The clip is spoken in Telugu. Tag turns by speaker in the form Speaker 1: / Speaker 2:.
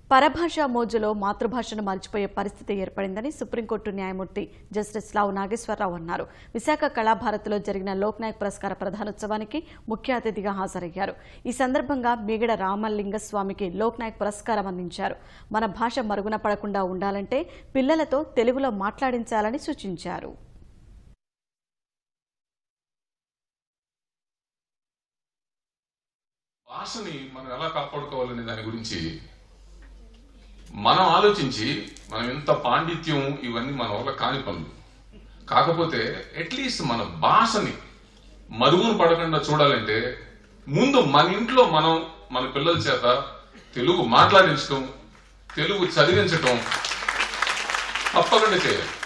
Speaker 1: పరభాషా మోజులో మాతృభాషను మర్చిపోయే పరిస్థితి ఏర్పడిందని సుప్రీంకోర్టు న్యాయమూర్తి జస్టిస్ లావు నాగేశ్వరరావు అన్నారు విశాఖ కళాభారతిలో జరిగిన లోక్నాయక్ పురస్కార ప్రధానోత్సవానికి ముఖ్య అతిథిగా హాజరయ్యారు ఈ సందర్భంగా మిగడ రామలింగ స్వామికి లోక్నాయక్ పురస్కారం అందించారు మన భాష మరుగున పడకుండా ఉండాలంటే పిల్లలతో తెలుగులో మాట్లాడించాలని సూచించారు
Speaker 2: భాషని మనం ఎలా కాపాడుకోవాలనే దాని గురించి మనం ఆలోచించి మనం ఎంత పాండిత్యం ఇవన్నీ మన వల్ల కాని పనులు కాకపోతే అట్లీస్ట్ మన భాషని మరుగున పడకుండా చూడాలంటే ముందు మన ఇంట్లో మనం మన పిల్లల చేత తెలుగు మాట్లాడించడం తెలుగు చదివించటం తప్పకుండా చేయాలి